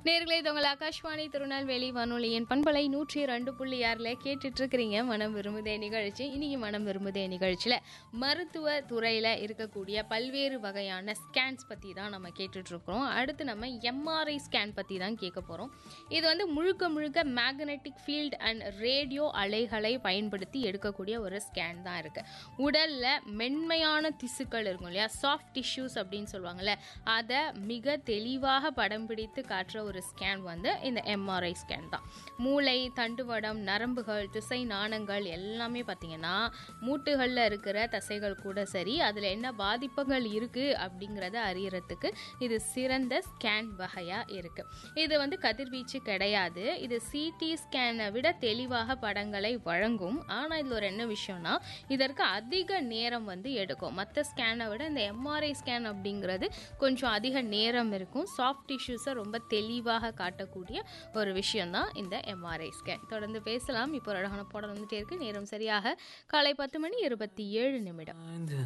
நேர்களே இது உங்கள் ஆகாஷ்வாணி திருநெல்வேலி வானொலியின் பண்பலை நூற்றி ரெண்டு புள்ளி ஆறில் கேட்டுட்டு இருக்கிறீங்க மனம் விரும்புதே நிகழ்ச்சி இன்னைக்கு மனம் விரும்புதே நிகழ்ச்சியில் மருத்துவ துறையில் இருக்கக்கூடிய பல்வேறு வகையான ஸ்கேன்ஸ் பற்றி தான் நம்ம கேட்டுட்டு இருக்கிறோம் அடுத்து நம்ம எம்ஆர்ஐ ஸ்கேன் பற்றி தான் கேட்க போகிறோம் இது வந்து முழுக்க முழுக்க மேக்னெட்டிக் ஃபீல்ட் அண்ட் ரேடியோ அலைகளை பயன்படுத்தி எடுக்கக்கூடிய ஒரு ஸ்கேன் தான் இருக்குது உடலில் மென்மையான திசுக்கள் இருக்கும் இல்லையா சாஃப்ட் டிஷ்யூஸ் அப்படின்னு சொல்லுவாங்கல்ல அதை மிக தெளிவாக படம் பிடித்து காட்டுற ஒரு ஸ்கேன் வந்து இந்த எம்ஆர்ஐ ஸ்கேன் தான் மூளை தண்டுவடம் நரம்புகள் திசை நாணங்கள் எல்லாமே பார்த்தீங்கன்னா மூட்டுகளில் இருக்கிற தசைகள் கூட சரி அதில் என்ன பாதிப்புகள் இருக்குது அப்படிங்கிறத அறியறதுக்கு இது சிறந்த ஸ்கேன் வகையாக இருக்குது இது வந்து கதிர்வீச்சு கிடையாது இது சிடி ஸ்கேனை விட தெளிவாக படங்களை வழங்கும் ஆனால் இதில் ஒரு என்ன விஷயம்னா இதற்கு அதிக நேரம் வந்து எடுக்கும் மற்ற ஸ்கேனை விட இந்த எம்ஆர்ஐ ஸ்கேன் அப்படிங்கிறது கொஞ்சம் அதிக நேரம் இருக்கும் சாஃப்ட் டிஷ்யூஸை ரொம்ப தெளிவாக காட்டக்கூடிய ஒரு விஷயம்தான் இந்த எம்ஆர்ஐ ஸ்கேன் தொடர்ந்து பேசலாம் இப்போ ஒரு அழகான பாடல் வந்துட்டே இருக்கு நேரம் சரியாக காலை பத்து மணி இருபத்தி ஏழு நிமிடம்